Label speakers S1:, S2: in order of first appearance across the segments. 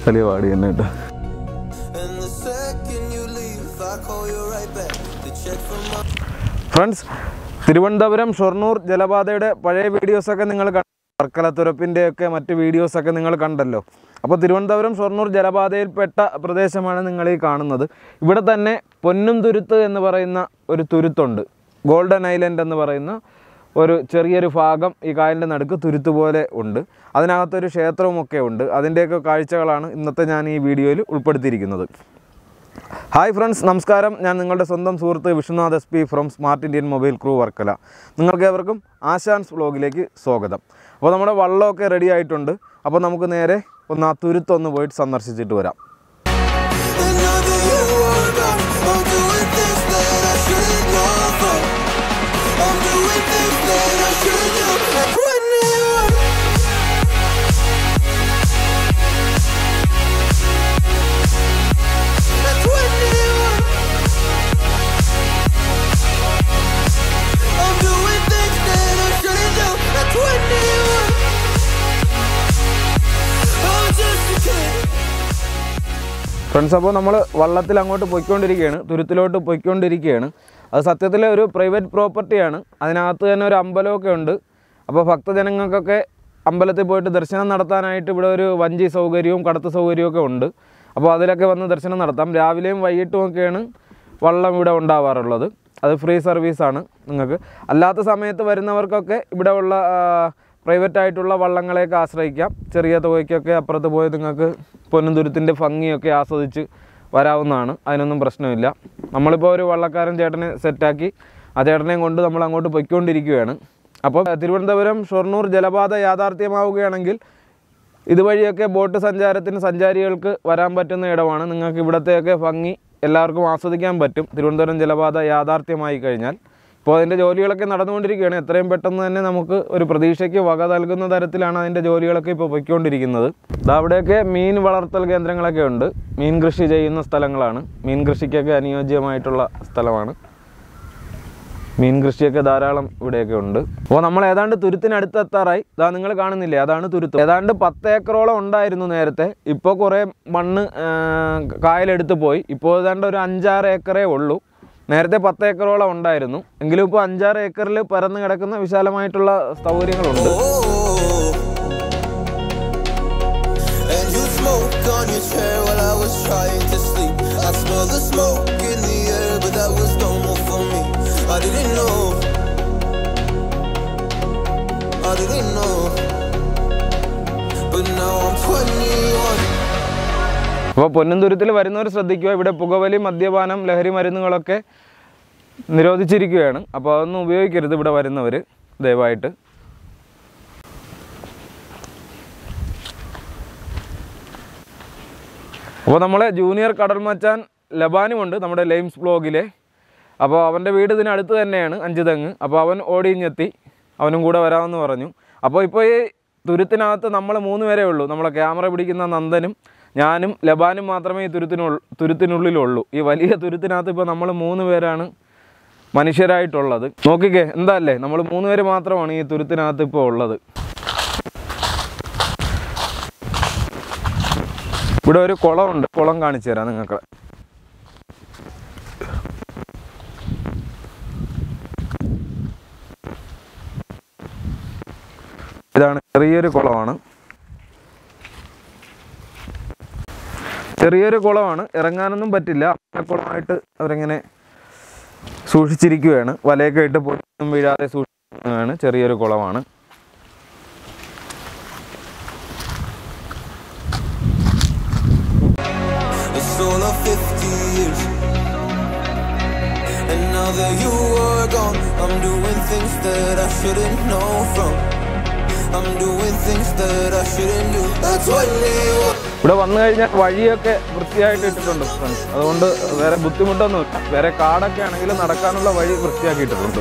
S1: വലിയ പാടി തന്നെ കേട്ടോ
S2: And the second you leave, I call you right back to check for my.
S1: Friends Thiruvananthapuram Shoranur ജലപാതയുടെ പഴയ വീഡിയോസൊക്കെ നിങ്ങൾ കണ്ട വർക്കല തുരപ്പിൻ്റെയൊക്കെ മറ്റ് വീഡിയോസൊക്കെ നിങ്ങൾ കണ്ടല്ലോ അപ്പോൾ തിരുവനന്തപുരം ഷൊർണൂർ ജലപാതയിൽപ്പെട്ട പ്രദേശമാണ് നിങ്ങൾ ഈ കാണുന്നത് ഇവിടെ തന്നെ പൊന്നും തുരുത്ത് എന്ന് പറയുന്ന ഒരു തുരുത്തുണ്ട് ഗോൾഡൻ ഐലൻഡ് എന്ന് പറയുന്ന ഒരു ചെറിയൊരു ഭാഗം ഈ കായലിൻ്റെ നടുക്ക് തുരുത്ത് പോലെ ഉണ്ട് അതിനകത്തൊരു ക്ഷേത്രവുമൊക്കെ ഉണ്ട് അതിൻ്റെയൊക്കെ കാഴ്ചകളാണ് ഇന്നത്തെ ഞാൻ ഈ വീഡിയോയിൽ ഉൾപ്പെടുത്തിയിരിക്കുന്നത് ഹായ് ഫ്രണ്ട്സ് നമസ്കാരം ഞാൻ നിങ്ങളുടെ സ്വന്തം സുഹൃത്ത് Vishnunath S P from smart Indian mobile crew Varkala നിങ്ങൾക്ക് ഏവർക്കും ആശാൻസ് വ്ലോഗിലേക്ക് സ്വാഗതം അപ്പോൾ നമ്മുടെ വള്ളമൊക്കെ റെഡി ആയിട്ടുണ്ട് അപ്പോൾ നമുക്ക് നേരെ ഒന്ന് ആ തുരുത്തൊന്ന് പോയിട്ട് സന്ദർശിച്ചിട്ട് വരാം
S2: And now that you are gone, I'm doing things that I shouldn't know from. I'm doing things that I shouldn't do. At 21. At 21. I'm doing things that I shouldn't do. At 21. I'm just a kid.
S1: Friends അപ്പോൾ നമ്മൾ വള്ളത്തിൽ അങ്ങോട്ട് പോയിക്കൊണ്ടിരിക്കുകയാണ് തുരുത്തിലോട്ട് പോയിക്കൊണ്ടിരിക്കുകയാണ് അത് സത്യത്തിൽ ഒരു private പ്രോപ്പർട്ടിയാണ് അതിനകത്ത് തന്നെ ഒരു അമ്പലമൊക്കെ ഉണ്ട് അപ്പോൾ ഭക്തജനങ്ങൾക്കൊക്കെ അമ്പലത്തിൽ പോയിട്ട് ദർശനം നടത്താനായിട്ട് ഇവിടെ ഒരു വഞ്ചി സൗകര്യവും കടത്ത് സൗകര്യവും ഒക്കെ ഉണ്ട് അപ്പോൾ അതിലൊക്കെ വന്ന് ദർശനം നടത്താം രാവിലെയും വൈകിട്ടും ഒക്കെയാണ് വള്ളം ഇവിടെ ഉണ്ടാവാറുള്ളത് അത് ഫ്രീ സർവീസാണ് നിങ്ങൾക്ക് അല്ലാത്ത സമയത്ത് വരുന്നവർക്കൊക്കെ ഇവിടെ ഉള്ള പ്രൈവറ്റ് ആയിട്ടുള്ള വള്ളങ്ങളെയൊക്കെ ആശ്രയിക്കാം ചെറിയ തുകയ്ക്കൊക്കെ അപ്പുറത്ത് പോയി നിങ്ങൾക്ക് പൊന്നുതുരുത്തിൻ്റെ ഭംഗിയൊക്കെ ആസ്വദിച്ച് വരാവുന്നതാണ് അതിനൊന്നും പ്രശ്നമില്ല നമ്മളിപ്പോൾ ഒരു വള്ളക്കാരൻ ചേട്ടനെ സെറ്റാക്കി ആ ചേട്ടനെയും കൊണ്ട് നമ്മൾ അങ്ങോട്ട് പൊയ്ക്കൊണ്ടിരിക്കുകയാണ് അപ്പോൾ തിരുവനന്തപുരം ഷൊർണൂർ ജലപാത യാഥാർത്ഥ്യമാവുകയാണെങ്കിൽ ഇതുവഴിയൊക്കെ ബോട്ട് സഞ്ചാരത്തിന് സഞ്ചാരികൾക്ക് വരാൻ പറ്റുന്ന ഇടമാണ് നിങ്ങൾക്ക് ഇവിടത്തെയൊക്കെ ഭംഗി എല്ലാവർക്കും ആസ്വദിക്കാൻ പറ്റും തിരുവനന്തപുരം ജലപാത യാഥാർത്ഥ്യമായി കഴിഞ്ഞാൽ ഇപ്പോൾ അതിൻ്റെ ജോലികളൊക്കെ നടന്നുകൊണ്ടിരിക്കുകയാണ് എത്രയും പെട്ടെന്ന് തന്നെ നമുക്ക് ഒരു പ്രതീക്ഷയ്ക്ക് വക നൽകുന്ന തരത്തിലാണ് അതിൻ്റെ ജോലികളൊക്കെ ഇപ്പോൾ പൊയ്ക്കൊണ്ടിരിക്കുന്നത് ദാ അവിടെയൊക്കെ മീൻ വളർത്തൽ കേന്ദ്രങ്ങളൊക്കെ ഉണ്ട് മീൻ കൃഷി ചെയ്യുന്ന സ്ഥലങ്ങളാണ് മീൻ കൃഷിക്കൊക്കെ അനുയോജ്യമായിട്ടുള്ള സ്ഥലമാണ് മീൻ കൃഷിയൊക്കെ ധാരാളം ഇവിടെയൊക്കെ ഉണ്ട് അപ്പോൾ നമ്മൾ ഏതാണ്ട് തുരുത്തിനടുത്ത് എത്താറായി ഇതാ നിങ്ങൾ കാണുന്നില്ലേ അതാണ് തുരുത്ത് ഏതാണ്ട് പത്ത് ഏക്കറോളം ഉണ്ടായിരുന്നു നേരത്തെ ഇപ്പോൾ കുറേ മണ്ണ് ആ, കായലെടുത്ത് പോയി ഇപ്പോൾ ഏതാണ്ട് ഒരു അഞ്ചാറ് ഏക്കറേ ഉള്ളൂ നേരത്തെ പത്ത് ഏക്കറോളം ഉണ്ടായിരുന്നു എങ്കിലും ഇപ്പോൾ അഞ്ചാറ് ഏക്കറിൽ പരന്ന് കിടക്കുന്ന വിശാലമായിട്ടുള്ള സൗകര്യങ്ങളുണ്ട്
S2: Oh. And you smoke on your chair while I was trying to sleep. I smell the smoke in the air, but that was normal for me. I didn't know. I didn't know. But now I'm 21.
S1: അപ്പോൾ പൊന്നന്തുരുത്തിൽ വരുന്നവർ ശ്രദ്ധിക്കുക ഇവിടെ പുകവലി മദ്യപാനം ലഹരി മരുന്നുകളൊക്കെ നിരോധിച്ചിരിക്കുകയാണ് അപ്പോൾ അതൊന്നും ഉപയോഗിക്കരുത് ഇവിടെ വരുന്നവർ ദയവായിട്ട് അപ്പോൾ നമ്മളെ ജൂനിയർ കടൽ മച്ചാൻ ലബാനുമുണ്ട് നമ്മുടെ ലൈംസ് ബ്ലോഗിലെ അപ്പോൾ അവൻ്റെ വീട് ഇതിനടുത്ത് തന്നെയാണ് അഞ്ച് തെങ്ങ് അപ്പോൾ അവൻ ഓടിഞ്ഞെത്തി അവനും കൂടെ വരാമെന്ന് പറഞ്ഞു അപ്പോൾ ഇപ്പോൾ ഈ തുരുത്തിനകത്ത് നമ്മൾ മൂന്ന് പേരേ ഉള്ളൂ നമ്മളെ ക്യാമറ പിടിക്കുന്ന നന്ദനും ഞാനും ലബാനും മാത്രമേ ഈ തുരുത്തിനുള്ളൂ തുരുത്തിനുള്ളിലുള്ളൂ ഈ വലിയ തുരുത്തിനകത്ത് ഇപ്പോൾ നമ്മൾ മൂന്ന് പേരാണ് മനുഷ്യരായിട്ടുള്ളത് നോക്കിക്കേ എന്താ അല്ലേ നമ്മൾ മൂന്ന് പേര് മാത്രമാണ് ഈ തുരുത്തിനകത്ത് ഇപ്പോൾ ഉള്ളത് ഇവിടെ ഒരു കുളമുണ്ട് കുളം കാണിച്ചു തരാം നിങ്ങൾക്ക് ഇതാണ് ചെറിയൊരു കുളമാണ് ചെറിയൊരു കുളമാണ് ഇറങ്ങാനൊന്നും പറ്റില്ല ആ കുളമായിട്ട് അവരിങ്ങനെ സൂക്ഷിച്ചിരിക്കുകയാണ് വലയൊക്കെ ഇട്ട് പൊട്ടും വീഴാതെ സൂക്ഷിക്കുകയാണ് ചെറിയൊരു കുളമാണ്
S2: It's all of 50 years. And now that you are gone, I'm doing things that I shouldn't know from. I'm doing things that I shouldn't do. That's what they want.
S1: ഇവിടെ വന്നു കഴിഞ്ഞാൽ വഴിയൊക്കെ വൃത്തിയായിട്ട് ഇട്ടിട്ടുണ്ട് ഫ്രണ്ട്സ് അതുകൊണ്ട് വേറെ ബുദ്ധിമുട്ടൊന്നുമില്ല വേറെ കാടൊക്കെ ആണെങ്കിൽ നടക്കാനുള്ള വഴി വൃത്തിയാക്കിയിട്ടുണ്ട്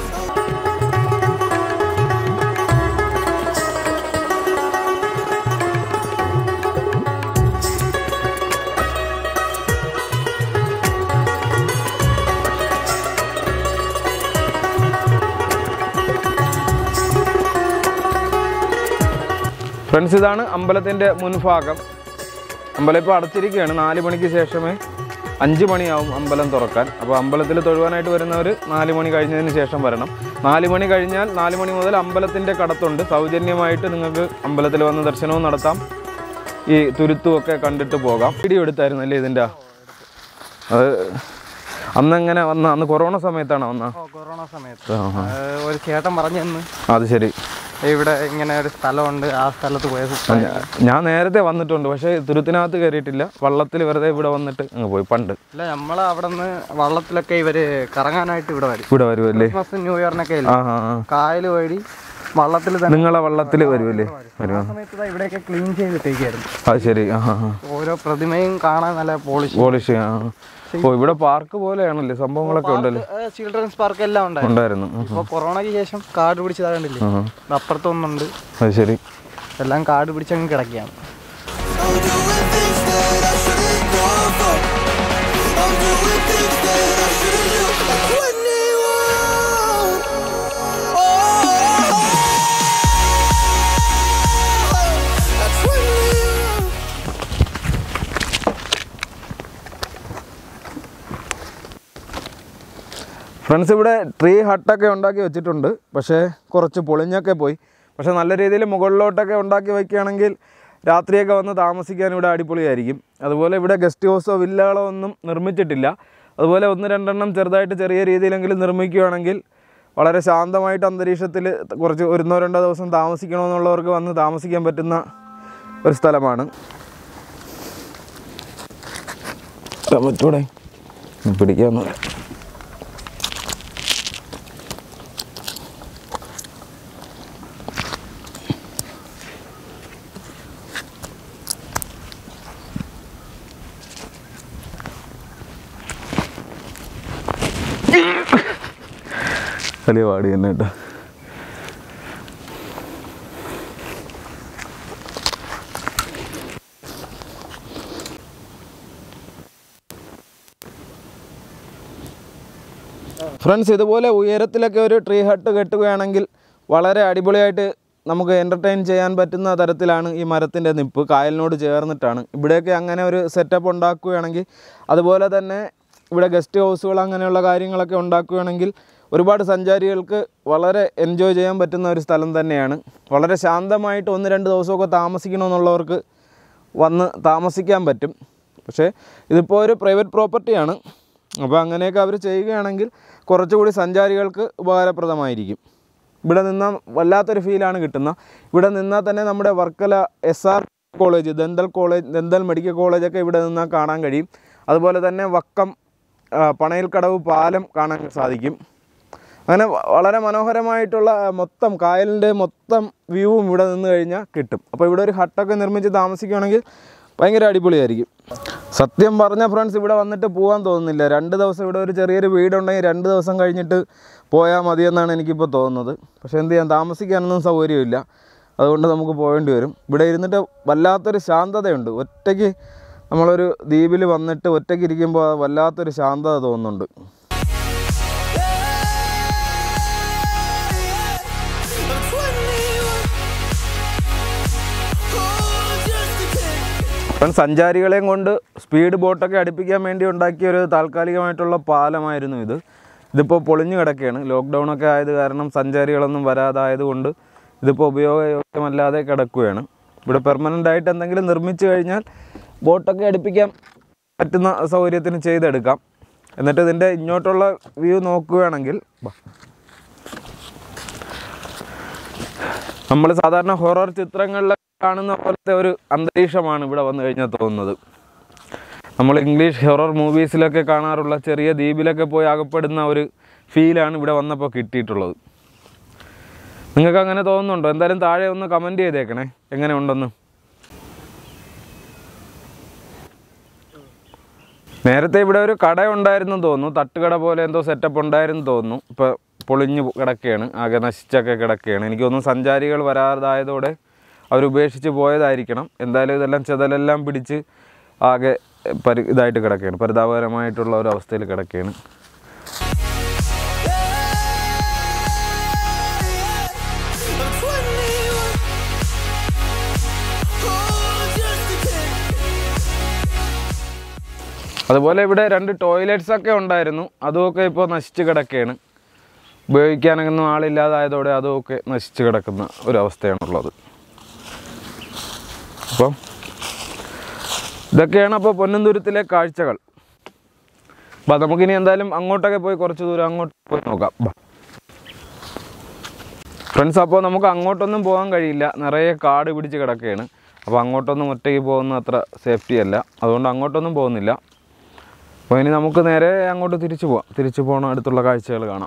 S1: ഫ്രണ്ട്സ് ഇതാണ് അമ്പലത്തിൻ്റെ മുൻഭാഗം അമ്പലം ഇപ്പോൾ അടച്ചിരിക്കുകയാണ് നാല് മണിക്ക് ശേഷമേ അഞ്ച് മണിയാവും അമ്പലം തുറക്കാൻ അപ്പോൾ അമ്പലത്തിൽ തൊഴുവാനായിട്ട് വരുന്നവർ നാല് മണി കഴിഞ്ഞതിന് ശേഷം വരണം നാല് മണി കഴിഞ്ഞാൽ നാല് മണി മുതൽ അമ്പലത്തിൻ്റെ കടത്തുണ്ട് സൗജന്യമായിട്ട് നിങ്ങൾക്ക് അമ്പലത്തിൽ വന്ന് ദർശനവും നടത്താം ഈ തുരുത്തും ഒക്കെ കണ്ടിട്ട് പോകാം വീഡിയോ എടുത്തായിരുന്നല്ലേ ഇതിൻ്റെ അത് അന്നെങ്ങനെ വന്ന അന്ന് കൊറോണ സമയത്താണ് വന്ന
S3: ഓ കൊറോണ സമയത്ത് ഏഹ് ഒരു ചേട്ടൻ പറഞ്ഞു തന്ന്
S1: അത് ശരി
S3: ഇവിടെ ഇങ്ങനെ ഒരു സ്ഥലമുണ്ട് ആ സ്ഥലത്ത് പോയ സൂപ്പർ
S1: ഞാൻ നേരത്തെ വന്നിട്ടുണ്ട് പക്ഷേ തുരുത്തിനകത്ത് കയറിയിട്ടില്ല വള്ളത്തിൽ വെറുതെ ഇവിടെ വന്നിട്ട് അങ്ങ് പോയി പണ്ട്
S3: ഇല്ല നമ്മൾ അവിടെ നിന്ന് വള്ളത്തിലൊക്കെ ഇവര് കറങ്ങാനായിട്ട് ഇവിടെ വരും
S1: ഇവിടെ വരുമല്ലേ
S3: ക്രിസ്മസ് ന്യൂ ഇയറിനൊക്കെ
S1: ആ ആ ആ
S3: കായൽ വഴി വള്ളത്തിൽ തന്നെ
S1: നിങ്ങളെ വള്ളത്തിൽ വരുമല്ലേ വരും
S3: ആ സമയത്ത് ദാ ഇവിടെയൊക്കെ ക്ലീൻ ചെയ്തിട്ടേക്കായിരുന്നു
S1: അത് ശരി ആ ആ, ആ
S3: ഓരോ പ്രതിമയും കാണാൻ നല്ല പോളിഷ്
S1: പോളിഷ് ആ ഓ ഇവിടെ പാർക്ക് പോലെയാണല്ലേ സംഭവങ്ങളൊക്കെ ഉണ്ടല്ലേ
S3: ചിൽഡ്രൻസ് പാർക്ക് എല്ലാം ഉണ്ടായിരുന്നു
S1: ഉണ്ടായിരുന്നു ഉം.
S3: ഇപ്പൊ കൊറോണയ്ക്ക് ശേഷം കാട് പിടിച്ചതാകണ്ടില്ലേ
S1: ആ,
S3: അപ്പുറത്തൊന്നുണ്ട്
S1: അത് ശരി
S3: എല്ലാം കാട് പിടിച്ചങ്ങ് കിടക്കുകയാണ്
S2: I'm doing things that I shouldn't go for. I'm doing things that I shouldn't do. At 21. Oh. At 21.
S1: Friends ഇവിടെ ട്രീ ഹട്ടൊക്കെ ഉണ്ടാക്കി വെച്ചിട്ടുണ്ട് പക്ഷേ കുറച്ച് പൊളിഞ്ഞൊക്കെ പോയി പക്ഷേ നല്ല രീതിയിൽ മുകളിലോട്ടൊക്കെ ഉണ്ടാക്കി വയ്ക്കുകയാണെങ്കിൽ രാത്രിയൊക്കെ വന്ന് താമസിക്കാൻ ഇവിടെ അടിപൊളിയായിരിക്കും അതുപോലെ ഇവിടെ ഗസ്റ്റ് ഹൗസോ വില്ലകളോ ഒന്നും നിർമ്മിച്ചിട്ടില്ല അതുപോലെ ഒന്ന് രണ്ടെണ്ണം ചെറുതായിട്ട് ചെറിയ രീതിയിലെങ്കിലും നിർമ്മിക്കുകയാണെങ്കിൽ വളരെ ശാന്തമായിട്ട് അന്തരീക്ഷത്തിൽ കുറച്ച് ഒരുന്നോ രണ്ടോ ദിവസം താമസിക്കണമെന്നുള്ളവർക്ക് വന്ന് താമസിക്കാൻ പറ്റുന്ന ഒരു സ്ഥലമാണ് പറ്റൂടെ പിടിക്കാമെന്ന് വലിയ പാടി തന്നെ കേട്ടോ ഫ്രണ്ട്സ് ഇതുപോലെ ഉയരത്തിലൊക്കെ ഒരു ട്രീ ഹട്ട് കെട്ടുകയാണെങ്കിൽ വളരെ അടിപൊളിയായിട്ട് നമുക്ക് എൻ്റർടൈൻ ചെയ്യാൻ പറ്റുന്ന തരത്തിലാണ് ഈ മരത്തിൻ്റെ നിപ്പ് കായലിനോട് ചേർന്നിട്ടാണ് ഇവിടെയൊക്കെ അങ്ങനെ ഒരു സെറ്റപ്പ് ഉണ്ടാക്കുകയാണെങ്കിൽ അതുപോലെ തന്നെ ഇവിടെ ഗസ്റ്റ് ഹൗസുകൾ അങ്ങനെയുള്ള കാര്യങ്ങളൊക്കെ ഉണ്ടാക്കുകയാണെങ്കിൽ ഒരുപാട് സഞ്ചാരികൾക്ക് വളരെ എൻജോയ് ചെയ്യാൻ പറ്റുന്ന ഒരു സ്ഥലം തന്നെയാണ് വളരെ ശാന്തമായിട്ട് ഒന്ന് രണ്ട് ദിവസമൊക്കെ താമസിക്കണമെന്നുള്ളവർക്ക് വന്ന് താമസിക്കാൻ പറ്റും പക്ഷേ ഇതിപ്പോൾ ഒരു പ്രൈവറ്റ് പ്രോപ്പർട്ടിയാണ് അപ്പോൾ അങ്ങനെയൊക്കെ അവർ ചെയ്യുകയാണെങ്കിൽ കുറച്ചുകൂടി സഞ്ചാരികൾക്ക് ഉപകാരപ്രദമായിരിക്കും ഇവിടെ നിന്നാൽ വല്ലാത്തൊരു ഫീലാണ് കിട്ടുന്നത് ഇവിടെ നിന്നാൽ തന്നെ നമ്മുടെ Varkala S R college dental college dental medical കോളേജൊക്കെ ഇവിടെ നിന്നാൽ കാണാൻ കഴിയും അതുപോലെ തന്നെ വക്കം ആ, പണയിൽക്കടവ് പാലം കാണാൻ സാധിക്കും അങ്ങനെ വ- വളരെ മനോഹരമായിട്ടുള്ള ആ, മൊത്തം കായലിൻ്റെ മൊത്തം വ്യൂവും ഇവിടെ നിന്ന് കഴിഞ്ഞാൽ കിട്ടും അപ്പോൾ ഇവിടെ ഒരു ഹട്ടൊക്കെ നിർമ്മിച്ച് താമസിക്കുകയാണെങ്കിൽ ഭയങ്കര അടിപൊളിയായിരിക്കും സത്യം പറഞ്ഞ ഫ്രണ്ട്സ് ഇവിടെ വന്നിട്ട് പോകാൻ തോന്നുന്നില്ല രണ്ട് ദിവസം ഇവിടെ ഒരു ചെറിയൊരു വീടുണ്ടെങ്കിൽ രണ്ട് ദിവസം കഴിഞ്ഞിട്ട് പോയാൽ മതിയെന്നാണ് എനിക്കിപ്പോൾ തോന്നുന്നത് പക്ഷേ എന്ത് ചെയ്യാൻ താമസിക്കാനൊന്നും സൗകര്യമില്ല അതുകൊണ്ട് നമുക്ക് പോകേണ്ടി വരും ഇവിടെ ഇരുന്നിട്ട് വല്ലാത്തൊരു ശാന്തതയുണ്ട് ഒറ്റയ്ക്ക് നമ്മളൊരു ദ്വീപിൽ വന്നിട്ട് ഒറ്റയ്ക്ക് ഇരിക്കുമ്പോൾ വല്ലാത്തൊരു ശാന്തത തോന്നുന്നുണ്ട്
S2: I'm 21. Oh, just a kid.
S1: ഇപ്പം സഞ്ചാരികളെയും കൊണ്ട് സ്പീഡ് ബോട്ടൊക്കെ അടുപ്പിക്കാൻ വേണ്ടി ഉണ്ടാക്കിയ ഒരു താൽക്കാലികമായിട്ടുള്ള പാലമായിരുന്നു ഇത് ഇതിപ്പോൾ പൊളിഞ്ഞു കിടക്കുകയാണ് ലോക്ക്ഡൗൺ ഒക്കെ ആയത് കാരണം സഞ്ചാരികളൊന്നും വരാതായത് കൊണ്ട് ഇതിപ്പോൾ ഉപയോഗയോഗ്യമല്ലാതെ കിടക്കുകയാണ് ഇവിടെ പെർമനൻ്റ് ആയിട്ട് എന്തെങ്കിലും നിർമ്മിച്ചു കഴിഞ്ഞാൽ ബോട്ടൊക്കെ അടുപ്പിക്കാൻ പറ്റുന്ന സൗകര്യത്തിന് ചെയ്തെടുക്കാം എന്നിട്ട് ഇതിൻ്റെ ഇങ്ങോട്ടുള്ള വ്യൂ നോക്കുകയാണെങ്കിൽ ബാ. നമ്മൾ സാധാരണ ഹൊറർ ചിത്രങ്ങളിൽ കാണുന്ന പോലത്തെ ഒരു അന്തരീക്ഷമാണ് ഇവിടെ വന്നു കഴിഞ്ഞാൽ തോന്നുന്നത് നമ്മൾ ഇംഗ്ലീഷ് ഹൊറർ മൂവീസിലൊക്കെ കാണാറുള്ള ചെറിയ ദ്വീപിലൊക്കെ പോയി അകപ്പെടുന്ന ഒരു ഫീലാണ് ഇവിടെ വന്നപ്പോൾ കിട്ടിയിട്ടുള്ളത് നിങ്ങൾക്ക് അങ്ങനെ തോന്നുന്നുണ്ടോ എന്തായാലും താഴെ ഒന്ന് കമൻറ്റ് ചെയ്തേക്കണേ എങ്ങനെ ഉണ്ടെന്ന് നേരത്തെ ഇവിടെ ഒരു കട ഉണ്ടായിരുന്നു തോന്നുന്നു തട്ടുകട പോലെ എന്തോ സെറ്റപ്പ് ഉണ്ടായിരുന്നു തോന്നുന്നു ഇപ്പോൾ പൊളിഞ്ഞു കിടക്കുകയാണ് ആകെ നശിച്ചൊക്കെ കിടക്കുകയാണ് എനിക്ക് തോന്നുന്നു സഞ്ചാരികൾ വരാതായതോടെ അവരുപേക്ഷിച്ച് പോയതായിരിക്കണം എന്തായാലും ഇതെല്ലാം ചെതലെല്ലാം പിടിച്ച് ആകെ പരി ഇതായിട്ട് കിടക്കുകയാണ് പരിതാപകരമായിട്ടുള്ള ഒരു അവസ്ഥയിൽ കിടക്കുകയാണ്
S2: I'm 21. Oh, just a kid.
S1: അതുപോലെ ഇവിടെ രണ്ട് ടോയ്ലറ്റ്സ് ഒക്കെ ഉണ്ടായിരുന്നു അതുമൊക്കെ ഇപ്പോൾ നശിച്ച് കിടക്കുകയാണ് ഉപയോഗിക്കാനൊന്നും ആളില്ലാതായതോടെ അതുമൊക്കെ നശിച്ച് കിടക്കുന്ന ഒരവസ്ഥയാണുള്ളത് അപ്പം ഇതൊക്കെയാണ് അപ്പോൾ പൊന്നന്തുരത്തിലെ കാഴ്ചകൾ അപ്പം നമുക്കിനി എന്തായാലും അങ്ങോട്ടൊക്കെ പോയി കുറച്ച് ദൂരം അങ്ങോട്ട് പോയി നോക്കാം ബാ ഫ്രണ്ട്സ് അപ്പോൾ നമുക്ക് അങ്ങോട്ടൊന്നും പോകാൻ കഴിയില്ല നിറയെ കാട് പിടിച്ച് കിടക്കുകയാണ് അപ്പോൾ അങ്ങോട്ടൊന്നും ഒറ്റയ്ക്ക് പോകുന്ന അത്ര സേഫ്റ്റി അല്ല അതുകൊണ്ട് അങ്ങോട്ടൊന്നും പോകുന്നില്ല അപ്പോൾ ഇനി നമുക്ക് നേരെ അങ്ങോട്ട് തിരിച്ചു പോവാം തിരിച്ചു പോകണം അടുത്തുള്ള കാഴ്ചകൾ കാണാം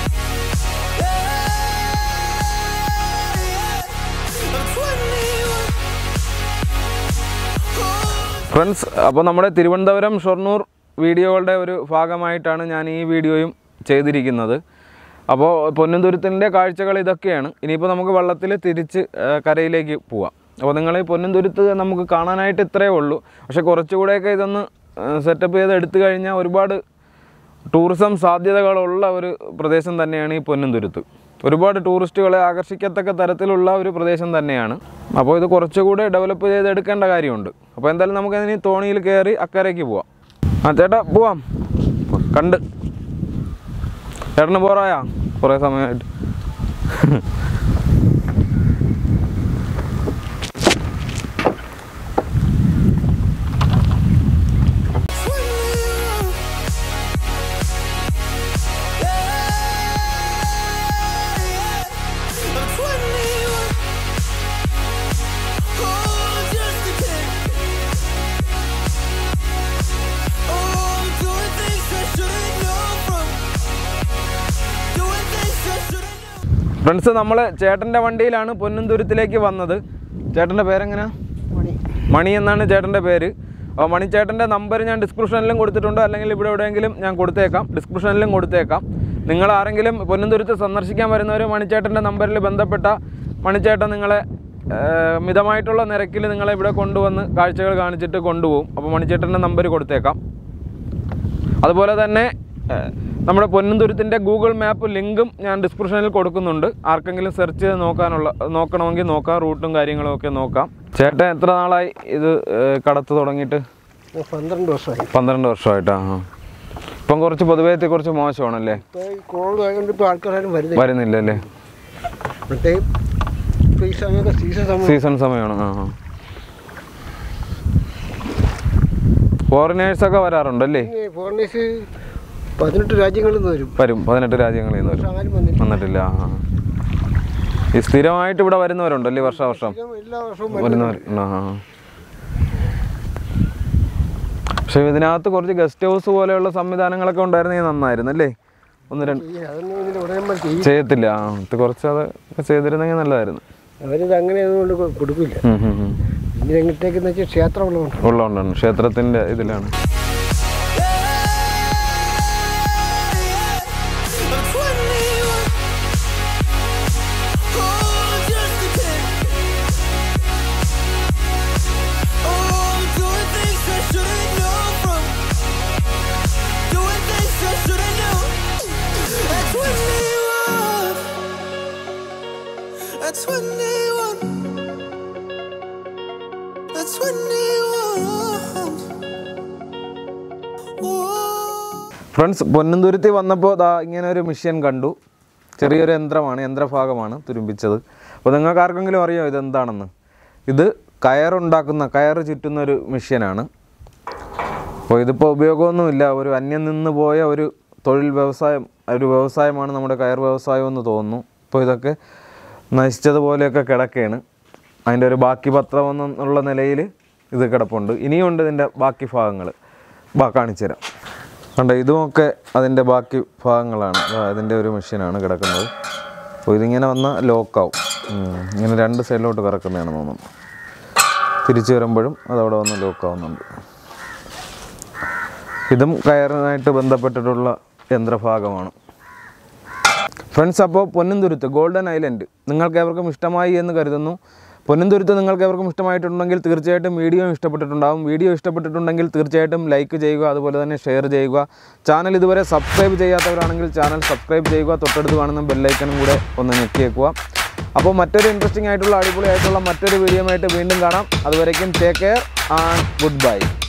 S1: ഫ്രണ്ട്സ് അപ്പോൾ നമ്മുടെ തിരുവനന്തപുരം ഷൊർണൂർ വീഡിയോകളുടെ ഒരു ഭാഗമായിട്ടാണ് ഞാൻ ഈ വീഡിയോയും ചെയ്തിരിക്കുന്നത് അപ്പോൾ പൊന്നന്തുരുത്തിൻ്റെ കാഴ്ചകൾ ഇതൊക്കെയാണ് ഇനിയിപ്പോൾ നമുക്ക് വെള്ളത്തിൽ തിരിച്ച് ആ, കരയിലേക്ക് പോവാം അപ്പോൾ നിങ്ങൾ ഈ പൊന്നന്തുരുത്ത് നമുക്ക് കാണാനായിട്ട് ഇത്രയേ ഉള്ളൂ പക്ഷേ കുറച്ചുകൂടെയൊക്കെ ഇതൊന്ന് സെറ്റപ്പ് ചെയ്ത് എടുത്തു കഴിഞ്ഞാൽ ഒരുപാട് ടൂറിസം സാധ്യതകളുള്ള ഒരു പ്രദേശം തന്നെയാണ് ഈ പൊന്നന്തുരുത്ത് ഒരുപാട് ടൂറിസ്റ്റുകളെ ആകർഷിക്കത്തക്ക തരത്തിലുള്ള ഒരു പ്രദേശം തന്നെയാണ് അപ്പോൾ ഇത് കുറച്ചുകൂടെ ഡെവലപ്പ് ചെയ്തെടുക്കേണ്ട കാര്യമുണ്ട് അപ്പോൾ എന്തായാലും നമുക്ക് ഇനി തോണിയിൽ കയറി അക്കരയ്ക്ക് പോവാം ആ ചേട്ടാ പോവാം കണ്ട് ചേട്ടന് പോറായാ കുറേ സമയമായിട്ട് ഫ്രണ്ട്സ് നമ്മൾ ചേട്ടൻ്റെ വണ്ടിയിലാണ് പൊന്നന്തുരുത്തിലേക്ക് വന്നത് ചേട്ടൻ്റെ പേരെങ്ങനെയാ മണി എന്നാണ് ചേട്ടൻ്റെ പേര് അപ്പോൾ മണിച്ചേട്ടൻ്റെ നമ്പർ ഞാൻ ഡിസ്ക്രിപ്ഷനിലും കൊടുത്തിട്ടുണ്ട് അല്ലെങ്കിൽ ഇവിടെ എവിടെയെങ്കിലും ഞാൻ കൊടുത്തേക്കാം ഡിസ്ക്രിപ്ഷനിലും കൊടുത്തേക്കാം നിങ്ങൾ ആരെങ്കിലും പൊന്നന്തുരുത്ത് സന്ദർശിക്കാൻ വരുന്നവർ മണിച്ചേട്ടൻ്റെ നമ്പറിൽ ബന്ധപ്പെട്ട മണിച്ചേട്ടൻ നിങ്ങളെ ഏർ, മിതമായിട്ടുള്ള നിരക്കിൽ നിങ്ങളെ ഇവിടെ കൊണ്ടുവന്ന് കാഴ്ചകൾ കാണിച്ചിട്ട് കൊണ്ടുപോകും അപ്പോൾ മണിച്ചേട്ടൻ്റെ നമ്പർ കൊടുത്തേക്കാം അതുപോലെ തന്നെ ഏഹ്, നമ്മുടെ പൊന്നന്തുരുത്തിൻ്റെ ഗൂഗിൾ മാപ്പ് ലിങ്കും ഞാൻ ഡിസ്ക്രിപ്ഷനിൽ കൊടുക്കുന്നുണ്ട് ആർക്കെങ്കിലും സെർച്ച് ചെയ്ത് നോക്കാനുള്ള നോക്കണമെങ്കിൽ നോക്കാം റൂട്ടും കാര്യങ്ങളും ഒക്കെ നോക്കാം ചേട്ടൻ എത്ര നാളായി ഇത് ഏഹ്, കടത്ത് തുടങ്ങിയിട്ട്
S4: പന്ത്രണ്ട് വർഷമായി
S1: പന്ത്രണ്ട് വർഷമായിട്ടാ ആ ഇപ്പം കുറച്ച് പൊതുവേ കുറച്ച് മോശമാണല്ലേ
S4: ഇപ്പോൾ ഈ കോവിഡ് ആയതുകൊണ്ട് ഇപ്പോൾ ആൾക്കാരും വരുന്നില്ല
S1: വരുന്നില്ല അല്ലേ
S4: മറ്റേ ഇപ്പോൾ ഈ സമയമൊക്കെ സീസൺ സമയം
S1: സീസൺ സമയമാണ് ആ ആ ഫോറിനേഴ്സൊക്കെ വരാറുണ്ടല്ലേ
S4: ഫോറിനേഴ്സ് പതിനെട്ട് രാജ്യങ്ങളിൽ നിന്ന് വരും
S1: വരും പതിനെട്ട് രാജ്യങ്ങളിൽ നിന്ന് വരും
S4: പക്ഷെ ആരും വന്നില്ല
S1: വന്നിട്ടില്ല ആ ആ. ഈ സ്ഥിരമായിട്ട് ഇവിടെ വരുന്നവരുണ്ടല്ലേ വർഷാവർഷം
S4: സ്ഥിരം എല്ലാ വർഷവും
S1: വരുന്നവർ ആ ആ. പക്ഷെ ഇതിനകത്ത് കുറച്ച് ഗസ്റ്റ് ഹൗസ് പോലെയുള്ള സംവിധാനങ്ങളൊക്കെ ഉണ്ടായിരുന്നെങ്കിൽ നന്നായിരുന്നു അല്ലേ ഒന്ന് രണ്ട്
S4: ഈ അതൊന്നും ഇതിൽ ഉടനെ ചെയ്യും
S1: ചെയ്യത്തില്ല ആ ഇത് കുറച്ച് അത് ചെയ്തിരുന്നെങ്കിൽ നല്ലതായിരുന്നു
S4: അവരിത് അങ്ങനെ അതുകൊണ്ട് കൊ- കൊടുക്കില്ല
S1: ഉം, ഉം, ഉം.
S4: ഇനി എങ്ങോട്ടേക്കെന്ന് വെച്ചാൽ ക്ഷേത്രം ഉള്ളതുകൊണ്ട്
S1: ഉള്ളതുകൊണ്ടാണ് ക്ഷേത്രത്തിൻ്റെ ഇതിലാണ്
S2: That's when they want. That's when they want. Oh.
S1: Friends Ponnanthuruthi വന്നപ്പോൾ ദാ ഇങ്ങനെ ഒരു മിഷ്യൻ കണ്ടു ചെറിയൊരു യന്ത്രമാണ് യന്ത്രഭാഗമാണ് തുരുമ്പിച്ചത് അപ്പോൾ നിങ്ങൾക്ക് ആർക്കെങ്കിലും അറിയോ ഇതെന്താണെന്ന് ഇത് കയറുണ്ടാക്കുന്ന കയറ് ചുറ്റുന്ന ഒരു മിഷ്യനാണ് അപ്പോൾ ഇതിപ്പോൾ ഉപയോഗമൊന്നുമില്ല ഒരു അന്യം നിന്ന് പോയ ഒരു തൊഴിൽ വ്യവസായം ഒരു വ്യവസായമാണ് നമ്മുടെ കയർ വ്യവസായം എന്ന് തോന്നുന്നു ഇപ്പോൾ ഇതൊക്കെ നശിച്ചതുപോലെയൊക്കെ കിടക്കുകയാണ് അതിൻ്റെ ഒരു ബാക്കി പത്രം എന്നുള്ള നിലയിൽ ഇത് കിടപ്പുണ്ട് ഇനിയുണ്ട് ഇതിൻ്റെ ബാക്കി ഭാഗങ്ങൾ ബാ കാണിച്ചു തരാം കണ്ട ഇതുമൊക്കെ അതിൻ്റെ ബാക്കി ഭാഗങ്ങളാണ് ദാ ഇതിൻ്റെ ഒരു മെഷീനാണ് കിടക്കുന്നത് അപ്പോൾ ഇതിങ്ങനെ വന്നാൽ ലോക്കാവും ഉം. ഇങ്ങനെ രണ്ട് സൈഡിലോട്ട് കറക്കുന്നതാണെന്ന് തോന്നുന്നു തിരിച്ചു വരുമ്പോഴും അതവിടെ വന്ന് ലോക്കാവുന്നുണ്ട് ഇതും കയറിനായിട്ട് ബന്ധപ്പെട്ടിട്ടുള്ള യന്ത്രഭാഗമാണ് ഫ്രണ്ട്സ് അപ്പോൾ പൊന്നന്തുരുത്ത് ഗോൾഡൻ ഐലൻഡ് നിങ്ങൾക്ക് ഏവർക്കും ഇഷ്ടമായി എന്ന് കരുതുന്നു പൊന്നന്തുരുത്ത് നിങ്ങൾക്ക് ഏവർക്കും ഇഷ്ടമായിട്ടുണ്ടെങ്കിൽ തീർച്ചയായിട്ടും വീഡിയോ ഇഷ്ടപ്പെട്ടിട്ടുണ്ടാകും വീഡിയോ ഇഷ്ടപ്പെട്ടിട്ടുണ്ടെങ്കിൽ തീർച്ചയായിട്ടും ലൈക്ക് ചെയ്യുക അതുപോലെ തന്നെ ഷെയർ ചെയ്യുക ചാനൽ ഇതുവരെ സബ്സ്ക്രൈബ് ചെയ്യാത്തവരാണെങ്കിൽ ചാനൽ സബ്സ്ക്രൈബ് ചെയ്യുക തൊട്ടടുത്ത് കാണുന്ന ബെല്ലൈക്കനും കൂടെ ഒന്ന് ഞെക്കിയേക്കുക അപ്പോൾ മറ്റൊരു ഇൻട്രസ്റ്റിംഗ് ആയിട്ടുള്ള അടിപൊളിയായിട്ടുള്ള മറ്റൊരു വീഡിയോ ആയിട്ട് വീണ്ടും കാണാം അതുവരേക്കും take care and good bye